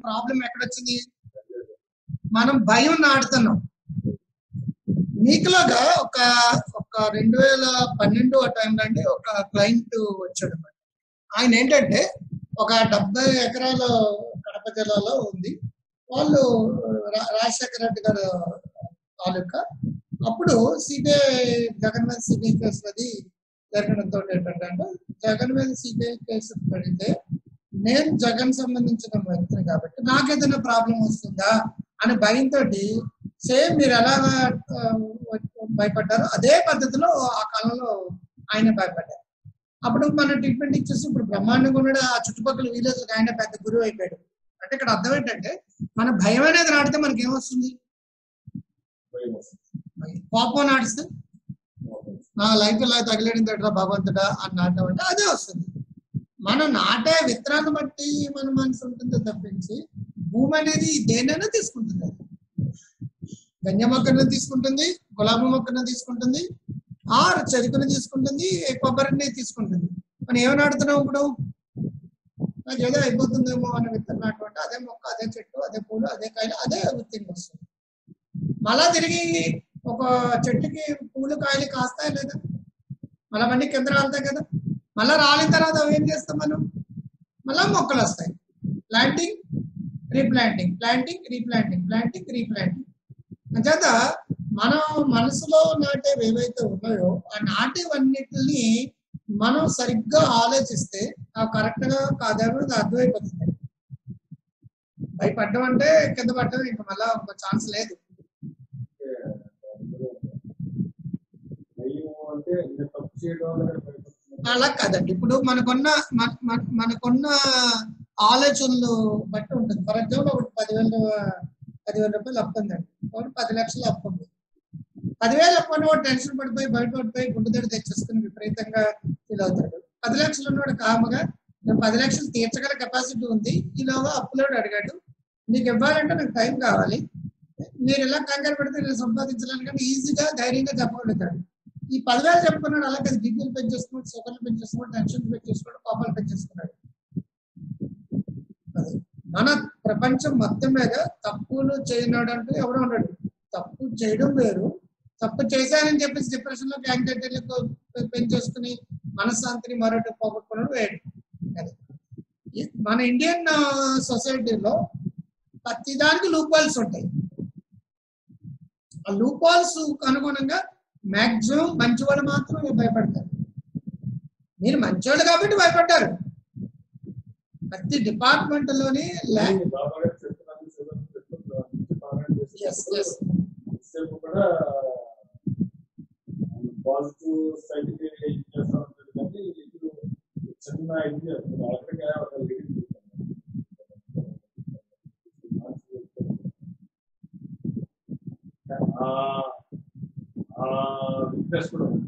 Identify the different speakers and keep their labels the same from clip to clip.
Speaker 1: Problem ఎక్కడొచ్చింది మనం భయం నాడుతున్నాం మీకులాగా ఒక ఒక రెండు వేల పన్నెండు ఆ టైంలో అండి ఒక క్లయింట్ వచ్చాడు అన్నమాట ఆయన ఏంటంటే ఒక డెబ్బై ఎకరాల కడప జిల్లాలో ఉంది వాళ్ళు రా- రాజశేఖర రెడ్డి గారు తాలూకా అప్పుడు సిబిఐ జగన్ మీద సిబిఐ కేసు అది జరగడంతో ఏంటంటే అంటే జగన్ మీద సిబిఐ కేసు పడితే నేను జగన్ సంబంధించిన వ్యక్తిని కాబట్టి నాకేదైనా ప్రాబ్లం వస్తుందా అనే భయంతో సేమ్ మీరు ఎలా ఆ, భయపడ్డారో అదే పద్ధతిలో ఆ కాలంలో ఆయన భయపడ్డారు అప్పుడు మన ట్రీట్మెంట్ ఇచ్చేసి ఇప్పుడు బ్రహ్మాండంగా ఉన్నాడు ఆ చుట్టుపక్కల విలేజ్ ఆయన పెద్ద గురువు అయిపోయాడు అంటే ఇక్కడ అర్థం ఏంటంటే మన భయం అనేది నాటితే మనకి ఏమొస్తుంది
Speaker 2: భయం వస్తుంది.
Speaker 1: కోపం నాటిస్తే నా లైఫ్ ఇలా తగిలేడింది ఎట్లా భగవంతుడా అని నాటం అంటే అదే వస్తుంది మనం నాటే విత్తనాన్ని బట్టి మన మనసు ఉంటుంది తప్పించి భూమి అనేది దేనైనా తీసుకుంటుంది అది. గంజ మొక్కను తీసుకుంటుంది గులాబీ మొక్కను తీసుకుంటుంది ఆర్ చెరుకుని తీసుకుంటుంది కొబ్బరిని తీసుకుంటుంది మనం ఏమి నాటుతున్నాం ఇప్పుడు నాకు ఏదో అయిపోతుందేమో అని విత్తనం నాటు అంటే అదే మొక్క అదే చెట్టు అదే పూలు అదే కాయలు అదే విత్తనం వస్తుంది మళ్ళా తిరిగి ఒక చెట్టుకి పూలు కాయలు కాస్తాయి లేదా మళ్ళీ మళ్ళీ కింద రాలుతాయి కదా మళ్ళీ రాలిన తర్వాత అవి ఏం చేస్తాం మనం మళ్ళా మొక్కలు వస్తాయి planting replanting planting replanting planting replanting అంచేత మనం మనసులో నాటేవి ఏవైతే ఉన్నాయో ఆ నాటేవన్నిటిని మనం సరిగ్గా ఆలోచిస్తే అవి కరెక్ట్ గా కాదని అర్థమైపోతుంది భయపడ్డం అంటే కింద పడ్డం ఇంకా మళ్ళా ఒక ఛాన్స్ లేదు
Speaker 2: భయం అంటే ఇంకా తప్పు చేయడం వల్ల కూడా భయపడుతున్నాం.
Speaker 1: అలా కాదండి ఇప్పుడు మనకున్న మన- మన- మనకున్న ఆలోచనలు బట్టి ఉంటుంది ఫర్ ఎగ్జాంపుల్ ఒకటి పదివేల పదివేల రూపాయలు అప్పు ఉందండి ఒకటి పది లక్షలు అప్పు ఉంది పదివేలు అప్పు ఉన్నవాడు టెన్షన్ పడిపోయి బయట పడిపోయి గుండెదడి తెచ్చేసుకుని విపరీతంగా ఫీల్ అవుతాడు పది లక్షలు ఉన్నవాడు కామగా నేను పది లక్షలు తీర్చగల కెపాసిటీ ఉంది ఈలోగా అప్పులోడు అడిగాడు నీకు ఇవ్వాలంటే నాకు టైం కావాలి మీరు ఇలా కంగారు పెడితే నేను సంపాదించలేను కానీ ఈజీగా ధైర్యంగా చెప్పగలుగుతాడు ఈ పదివేలు చెప్పుకున్నాడు అలాగే బీపీలు పెంచేసుకున్నాడు షుగర్లు పెంచేసుకున్నాడు టెన్షన్ పెంచేసుకున్నాడు కోపాలు పెంచేసుకున్నాడు అది మన ప్రపంచం మొత్తం మీద తప్పులు చేయనాడు అంటూ ఎవడో ఉన్నాడు తప్పు చేయడం వేరు తప్పు చేశానని చెప్పేసి డిప్రెషన్ లో యాంగ్జైటీలకు పెంచేసుకుని మనశ్శాంతిని మరొకటి పోగొట్టుకున్నాడు వేడు అది ఈ- మన ఇండియన్ సొసైటీలో ప్రతిదానికి లూపాల్స్ ఉంటాయి ఆ లూపాల్స్ అనుగుణంగా మాక్సిమం మంచివాళ్ళు మాత్రం భయపడతారు మీరు మంచివాళ్ళు కాబట్టి భయపడ్డారు ప్రతి డిపార్ట్మెంట్ లోని లా-
Speaker 2: ఈ బాబా గారు చెప్తున్నారు షుగర్ చెప్తున్నారు నుంచి పారాయణ
Speaker 1: Yes,
Speaker 2: చేసేటప్పుడు
Speaker 1: yes.
Speaker 2: ఎంతసేపు కూడా పాజిటివ్ సైడ్ కి చేస్తా ఉంటుంది కానీ ఇప్పుడు చిన్న ఇది అక్కడికి ఒక లీడింగ్ ఆ వీక్నెస్ కూడా ఉంది.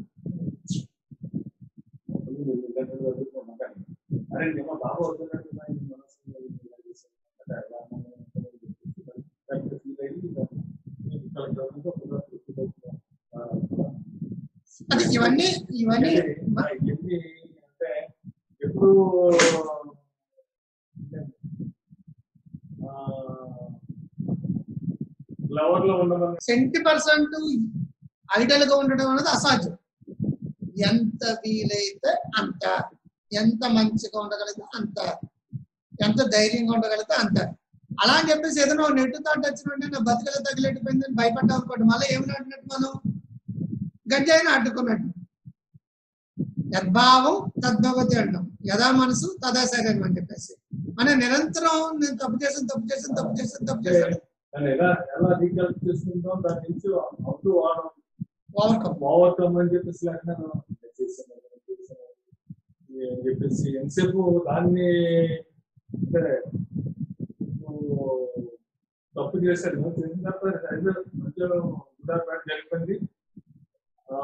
Speaker 2: అప్పుడు నేను ఇలాంటివి చదువుకున్నా కానీ, అరే నేను బాగా వద్దున్నట్టు నా ఈ మనసు ఇలా చేశాను. అంటే ఎలా ఉన్నాను అంటే లేకపోతే feel అయ్యి ఇలా ఇక్కడ చదువుతూ ఒక feel అవుతున్నాను. ఆ,
Speaker 1: అది ఇవన్నీ ఇవన్నీ మ-
Speaker 2: ఇవన్నీ అంటే ఎప్పుడు లవర్ లో ఉండమని
Speaker 1: సెంటీ పర్సెంట్ ఐడల్ గా ఉండడం అనేది అసాధ్యం ఎంత వీలైతే అంత ఎంత మంచిగా ఉండగలిగితే అంత ఎంత ధైర్యంగా ఉండగలిగితే అంత అలా అని చెప్పేసి ఏదైనా నెట్ థాట్ వచ్చినట్టు నా బతుకలు తగిలేటిపోయిందని భయపడ్డాం అనుకోండి మళ్ళీ ఏమి నాటినట్టు మనం గంజాయిని అడ్డుకున్నట్టు యద్భావం తద్భవతి అంటాం యథా మనసు తదా శరీరం అని చెప్పేసి మన నిరంతరం నేను తప్పు చేసాను తప్పు చేసాను తప్పు చేసాను తప్పు చేశాను
Speaker 2: దాన్ని ఎలా ఎలా రీకాల్క్ చేసుకుంటాం దాని నుంచి అవుతూ వాడడం
Speaker 1: ఓవర్కమ్
Speaker 2: ఓవర్కమ్ అని చెప్పేసి లేకపోతే చేసాను చేసాను అని చెప్పేసి ఎంతసేపు దాన్ని అంటే నువ్వు తప్పు చేశాడు నువ్వు చేసిన తర్వాత అయితే మధ్యలో ఉదాహరణ జరిగింది ఆ,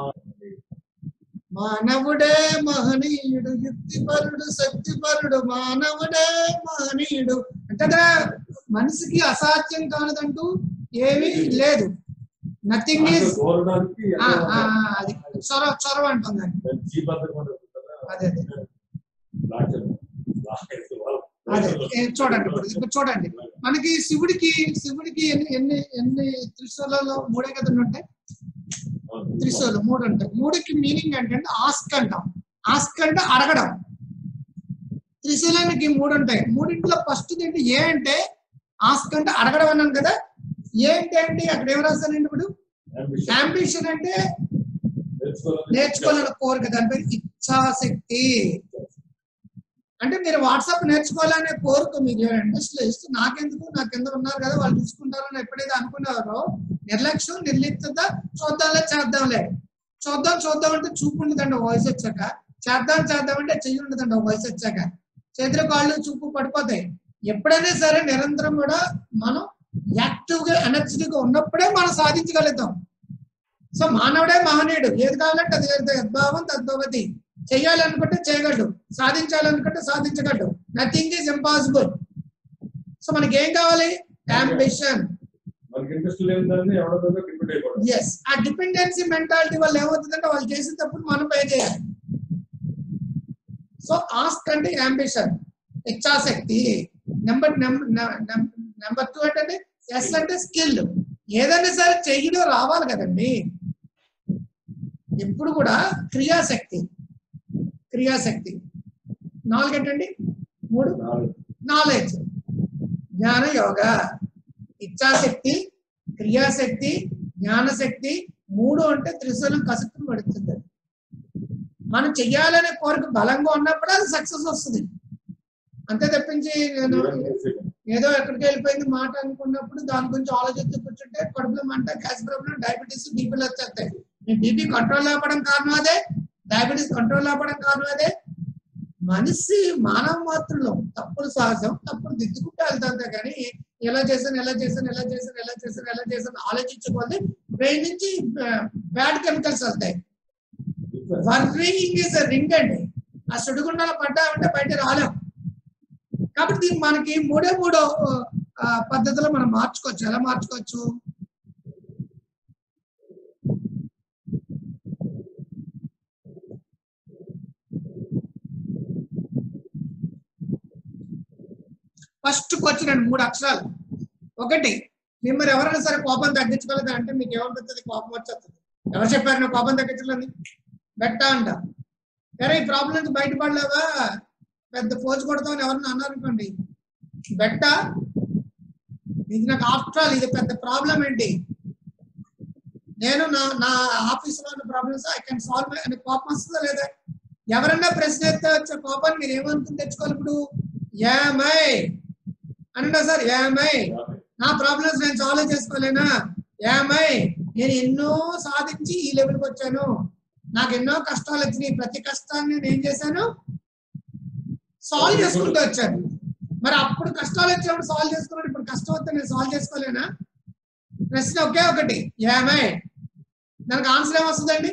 Speaker 1: మానవుడే మహనీయుడు యుక్తిపరుడు శక్తిపరుడు మానవుడే మహనీయుడు అంటే మనిషికి అసాధ్యం కానిదంటూ ఏమీ లేదు నథింగ్ ఈజ్
Speaker 2: కోరడానికి
Speaker 1: అది చొరవ చొరవ అంటుందండి
Speaker 2: జీబద్ధంగా ఉంటుంది కదా.
Speaker 1: అదే అదే
Speaker 2: లాక్యం. లాక్యం.
Speaker 1: అదే ఏ, చూడండి ఇప్పుడు ఇప్పుడు చూడండి మనకి శివుడికి శివుడికి ఎన్ని ఎన్ని ఎన్ని త్రిశూలలో మూడే కదండి ఉంటాయి త్రిశూలు మూడు ఉంటాయి మూడుకి మీనింగ్ ఏంటంటే ఆస్క్ అంటాం ఆస్క్ అంటే అడగడం త్రిశూలానికి మూడు ఉంటాయి మూడింటిలో ఫస్ట్ ఏంటి ఏ అంటే ఆస్క్ అంటే అడగడం అన్నాను కదా ఏ అంటే ఏంటి అక్కడ ఏం రాస్తానండి ఇప్పుడు అంబిషన్ అంటే నేర్చుకోవాలని కోరిక దాని పేరు ఇచ్ఛాశక్తి అంటే మీరు వాట్సాప్ నేర్చుకోవాలనే కోరిక మీకు ఇంట్రెస్ట్ లేదు నాకెందుకు నా కింద ఉన్నారు కదా వాళ్ళు చూసుకుంటారని ఎప్పుడైతే అనుకున్నారో నిర్లక్ష్యం నిర్లిప్తత చూద్దాంలే చేద్దాంలే చూద్దాం చూద్దాం అంటే చూపు ఉండదండి ఒక వయసు వచ్చాక చేద్దాం చేద్దాం అంటే చెయ్యి ఉండదండి ఒక వయసు వచ్చాక చేతులు కాళ్ళు చూపు పడిపోతాయి ఎప్పుడైనా సరే నిరంతరం కూడా మనం యాక్టివ్ గా ఎనర్జెటిక్ గా ఉన్నప్పుడే మనం సాధించగలుగుతాం సో మానవుడే మహనీయుడు ఏది కావాలంటే అది చేస్తే యద్భావం తద్భవతి చేయాలనుకుంటే చేయగలడు సాధించాలనుకుంటే సాధించగలడు నథింగ్ ఈజ్ ఇంపాసిబుల్ సో మనకి ఏం కావాలి అంబిషన్
Speaker 2: మనకి ఇంట్రెస్ట్ లేని దాన్ని ఎవడో డిపెండ్ అయిపోవడం
Speaker 1: ఎస్ ఆ డిపెండెన్సీ మెంటాలిటీ వల్ల ఏమవుతుందంటే వాళ్ళు చేసేటప్పుడు మనం పే చేయాలి సో ఆస్క్ అంటే అంబిషన్ ఇచ్ఛాశక్తి నెంబర్ నెంబర్ టూ అంటే ఎస్ అంటే స్కిల్ ఏదైనా సరే చెయ్యడం రావాలి కదండి ఎప్పుడు కూడా క్రియాశక్తి క్రియాశక్తి నాలుగు ఏంటండి మూడు
Speaker 2: నాలుగు
Speaker 1: నాలెడ్జ్ జ్ఞాన యోగ ఇచ్ఛాశక్తి క్రియాశక్తి జ్ఞానశక్తి మూడు అంటే త్రిశూలం కసుకుని పడుతుంది మనం చెయ్యాలనే కోరిక బలంగా ఉన్నప్పుడు అది సక్సెస్ వస్తుంది అంతే తప్పించి నేను ఏదో ఎక్కడికి వెళ్ళిపోయింది మాట అనుకున్నప్పుడు దాని గురించి ఆలోచిస్తూ కూర్చుంటే కడుపులో మంట గ్యాస్ ప్రాబ్లం డయాబెటీస్ బీపీలు వచ్చేస్తాయి మీ బీపీ కంట్రోల్ అవ్వడం కారణం అదే డయాబెటీస్ కంట్రోల్ అవ్వడం కారణం అదే మనిషి మానవ మాత్రంలో తప్పులు సహజం తప్పులు దిద్దుకుంటూ వెళ్తాంతే కానీ ఎలా చేశాను ఎలా చేశాను ఎలా చేశాను ఎలా చేశాను ఎలా చేశాను ఆలోచించుకోవాలి బ్రెయిన్ నుంచి బ్యాడ్ కెమికల్స్ వస్తాయి వర్రింగ్ ఇస్ రింగ్ అండి ఆ సుడిగుండాలు పడ్డామంటే బయట రాలేం కాబట్టి దీన్ని మనకి మూడే మూడో ఆ, పద్ధతిలో మనం మార్చుకోవచ్చు ఎలా మార్చుకోవచ్చు ఫస్ట్ వచ్చినండి మూడు అక్షరాలు ఒకటి మిమ్మల్ని ఎవరైనా సరే కోపం తగ్గించుకోలేదు అంటే మీకు ఏమనిపిస్తుంది కోపం వచ్చేస్తుంది ఎవరు చెప్పారు నువ్వు కోపం తగ్గించలేదు బెట్ట అంట సరే ఈ ప్రాబ్లం నుంచి బయటపడలేవా పెద్ద పోజు కొడతామని ఎవరన్నా అన్నారనుకోండి బెట్ట ఇది నాకు ఆఫ్టర్ ఆల్ ఇది పెద్ద ప్రాబ్లం ఏంటి నేను నా నా ఆఫీసులో ఉన్న ప్రాబ్లమ్స్ ఐ కెన్ సాల్వ్ అని కోపం వస్తుందా లేదా ఎవరన్నా ప్రశ్న ఎత్తే వచ్చే కోపాన్ని మీరు ఏమనుకుని తెచ్చుకోవాలి ఇప్పుడు ఏమై అనండి సార్ ఏమై నా ప్రాబ్లమ్స్ నేను సాల్వ్ చేసుకోలేనా ఏమై నేను ఎన్నో సాధించి ఈ లెవెల్కి వచ్చాను నాకు ఎన్నో కష్టాలు వచ్చినాయి ప్రతి కష్టాన్ని నేను ఏం చేశాను సాల్వ్ చేసుకుంటూ వచ్చాను మరి అప్పుడు కష్టాలు వచ్చినప్పుడు సాల్వ్ చేసుకున్నాడు ఇప్పుడు కష్టం వస్తే నేను సాల్వ్ చేసుకోలేనా ప్రశ్న ఒకే ఒకటి ఏమై దానికి ఆన్సర్ ఏమొస్తుందండి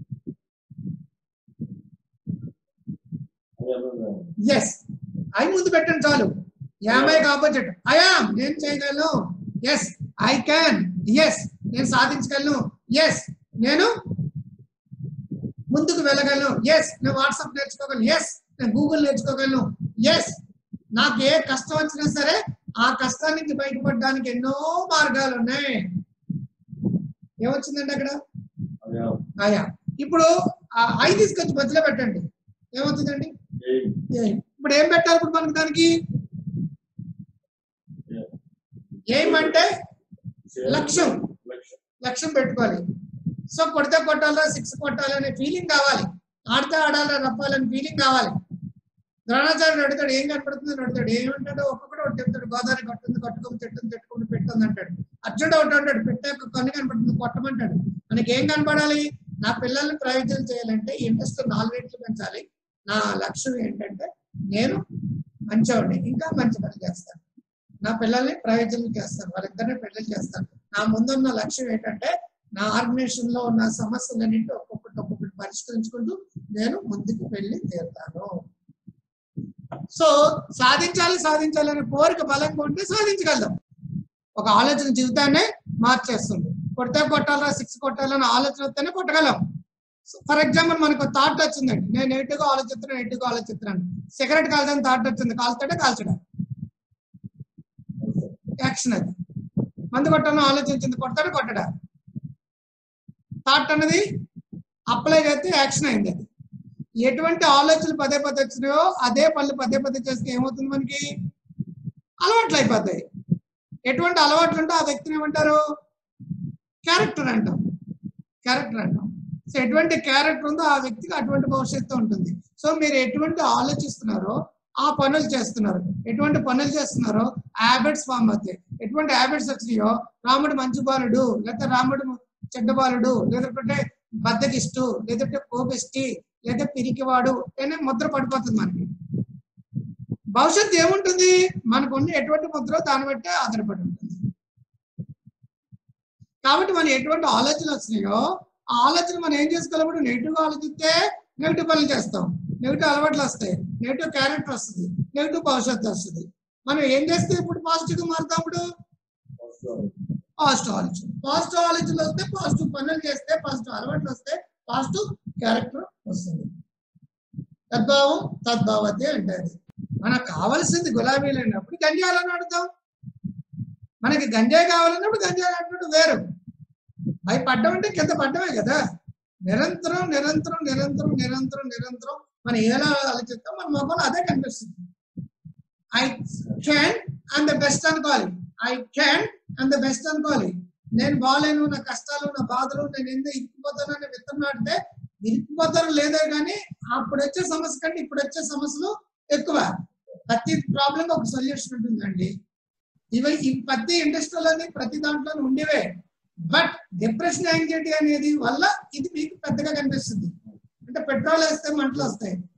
Speaker 1: ఎస్ ఐ ముందు పెట్టండి చాలు యామై ఆపోజిట్ ఐఆమ్ నేను చేయగలను ఎస్ ఐ క్యాన్ ఎస్ నేను సాధించగలను ఎస్ నేను ముందుకు వెళ్ళగలను ఎస్ నేను వాట్సాప్ నేర్చుకోగలను ఎస్ నేను గూగుల్ నేర్చుకోగలను ఎస్ నాకు ఏ కష్టం వచ్చినా సరే ఆ కష్టాన్ని నుంచి బయటపడడానికి ఎన్నో మార్గాలు ఉన్నాయి ఏమొచ్చిందండి అక్కడ ఆయా ఇప్పుడు ఆ ఐ తీసుకొచ్చి మధ్యలో పెట్టండి ఏమవుతుందండి ఏ. ఇప్పుడు ఏం పెట్టాలి ఇప్పుడు మనకి దానికి ఏమంటే లక్ష్యం లక్ష్యం పెట్టుకోవాలి సో కొడితే కొట్టాలా సిక్స్ కొట్టాలి అనే ఫీలింగ్ కావాలి ఆడితే ఆడాలి రప్పాలని ఫీలింగ్ కావాలి ద్రోణాచార్యుడు అడుగుతాడు ఏం కనపడుతుంది అని అడుగుతాడు ఏమంటాడు ఒక్కొక్కడు ఒకటి చెప్తాడు గోదావరి కట్టుంది కట్టుకొని తిట్టుంది తిట్టుకుని పెట్టింది అంటాడు అర్జునుడు ఒకటి అంటాడు పెట్టే ఒక కన్ను కనపడుతుంది కొట్టమంటాడు మనకి ఏం కనపడాలి నా పిల్లల్ని ప్రయోజనం చేయాలంటే ఇంట్రెస్ట్ నాలుగు రెట్లు పెంచాలి నా లక్ష్యం ఏంటంటే నేను మంచివాడిని ఇంకా మంచి పని చేస్తాను నా పిల్లల్ని ప్రయోజనం చేస్తాను వాళ్ళిద్దరిని పెళ్లి చేస్తాను నా ముందున్న లక్ష్యం ఏంటంటే నా ఆర్గనైజేషన్ లో ఉన్న సమస్యలన్నింటి ఒక్కొక్కటి ఒక్కొక్కటి పరిష్కరించుకుంటూ నేను ముందుకు వెళ్ళి తీరుతాను సో సాధించాలి సాధించాలి అనే కోరిక బలంగా ఉంటే సాధించగలుగుతాం ఒక ఆలోచన జీవితాన్ని మార్చేస్తుంది కొడితే కొట్టాలా సిక్స్ కొట్టాలని ఆలోచన వస్తేనే కొట్టగలం ఫర్ ఎగ్జాంపుల్ మనకు థాట్ వచ్చిందండి నేను నెగిటివ్ గా ఆలోచిస్తున్నాను నెగిటివ్ గా ఆలోచిస్తున్నాను సిగరెట్ కాల్దని థాట్ వచ్చింది కాల్తాడే కాల్చడా యాక్షన్ అది మందు కొట్టాలని ఆలోచించింది కొడతాడు కొట్టడా థాట్ అన్నది అప్లై చేస్తే యాక్షన్ అయింది అది ఎటువంటి ఆలోచనలు పదే పదే వచ్చినాయో అదే పనులు పదే పదే చేస్తే ఏమవుతుంది మనకి అలవాట్లు అయిపోతాయి ఎటువంటి అలవాట్లు ఉంటే ఆ వ్యక్తిని ఏమంటారు క్యారెక్టర్ అంటాం క్యారెక్టర్ అంటాం సో ఎటువంటి క్యారెక్టర్ ఉందో ఆ వ్యక్తికి అటువంటి భవిష్యత్తు ఉంటుంది సో మీరు ఎటువంటి ఆలోచిస్తున్నారో ఆ పనులు చేస్తున్నారు ఎటువంటి పనులు చేస్తున్నారో హ్యాబిట్స్ ఫామ్ అవుతాయి ఎటువంటి హ్యాబిట్స్ వచ్చినాయో రాముడు మంచి బాలుడు లేకపోతే రాముడు చెడ్డ బాలుడు లేదంటే బద్దకిష్టు లేదంటే కోపిష్టి లేదా పిరికివాడు అనే ముద్ర పడిపోతుంది మనకి భవిష్యత్తు ఏముంటుంది మనకు ఉన్న ఎటువంటి ముద్ర దాన్ని బట్టే ఆధారపడి ఉంటుంది కాబట్టి మనం ఎటువంటి ఆలోచన వచ్చినాయో ఆ ఆలోచన మనం ఏం చేసుకోవాలి నెగిటివ్ గా ఆలోచిస్తే నెగిటివ్ పనులు చేస్తాం నెగిటివ్ అలవాట్లు వస్తాయి నెగిటివ్ క్యారెక్టర్ వస్తుంది నెగిటివ్ భవిష్యత్తు వస్తుంది మనం ఏం చేస్తే ఇప్పుడు పాజిటివ్ గా మారుతాం ఇప్పుడు పాజిటివ్ ఆలోచన పాజిటివ్ ఆలోచనలు వస్తే పాజిటివ్ పనులు చేస్తే పాజిటివ్ అలవాట్లు వస్తే పాజిటివ్ క్యారెక్టర్ వస్తుంది తద్భావం తద్భావతే అంటారు మనకు కావాల్సింది గులాబీలు అయినప్పుడు గంజాయాలని ఆడుతాం మనకి గంజాయి కావాలన్నప్పుడు గంజాయి ఆడినట్టు వేరు అవి పడ్డం అంటే కింద పడ్డమే కదా నిరంతరం నిరంతరం నిరంతరం నిరంతరం నిరంతరం మనం ఎలా ఆలోచిస్తాం మన మొక్కలు అదే కనిపిస్తుంది I can and the best అనుకోవాలి I can and the best అనుకోవాలి నేను బాగాలేను నా కష్టాలు నా బాధలు నేను ఎందుకు ఇరుక్కుపోతాను అని విత్తనం నాటితే ఇరుక్కుపోతాను లేదే కానీ అప్పుడు వచ్చే సమస్య కంటే ఇప్పుడు వచ్చే సమస్యలు ఎక్కువ ప్రతి ప్రాబ్లం ఒక సొల్యూషన్ ఉంటుందండి ఇవి ఈ ప్రతి ఇండస్ట్రీలోని ప్రతి దాంట్లో ఉండేవే బట్ డిప్రెషన్ యాంగ్జైటీ అనేది వల్ల ఇది మీకు పెద్దగా కనిపిస్తుంది అంటే పెట్రోల్ వేస్తే మంటలు వస్తాయి